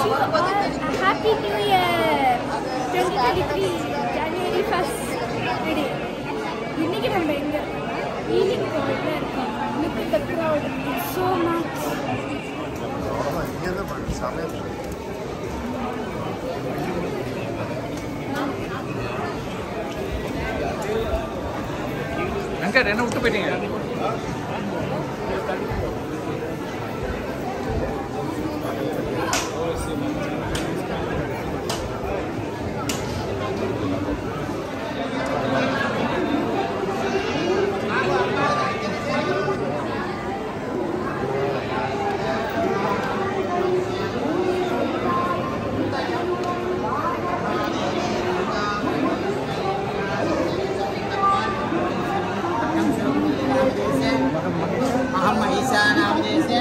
you all a happy new year 2023 January 1st today. இன்னைக்கு நம்ம எங்க ஈவினிங் க்ரௌட்ல இருக்கோம் look at the crowd so much இங்கே தான் சமையல் வெங்கட் என்ன விட்டு போயிட்டீங்க अहम् ईशानामदेशे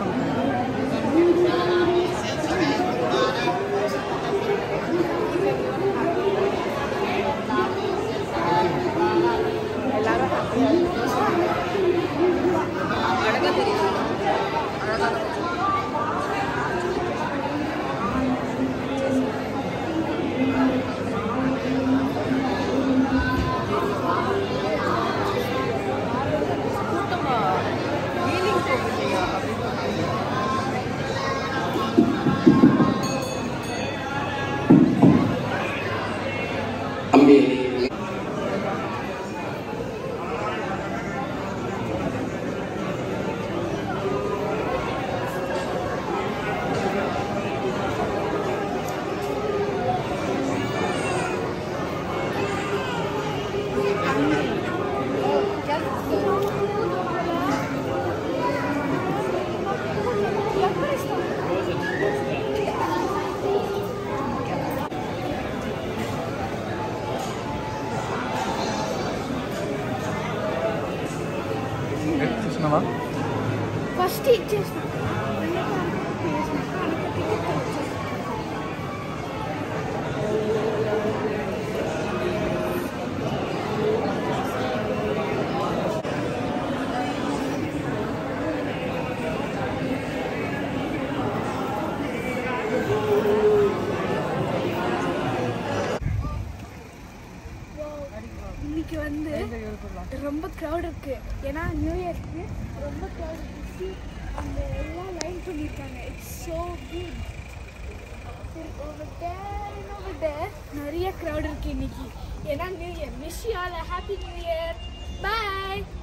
చూసినావా ఫస్ట్ ఇచ్చేసిన இன்னைக்கு வந்து ரொம்ப க்ரௌட் இருக்கு ஏன்னா நியூ இயர்க்கு ரொம்ப க்ரௌட் இருக்கு அந்த எல்லாம் லைன் பண்ணியிருக்காங்க it's so good over there over there நிறைய க்ரௌட் இருக்கு இன்னைக்கு ஏன்னா new year wish you all happy new year bye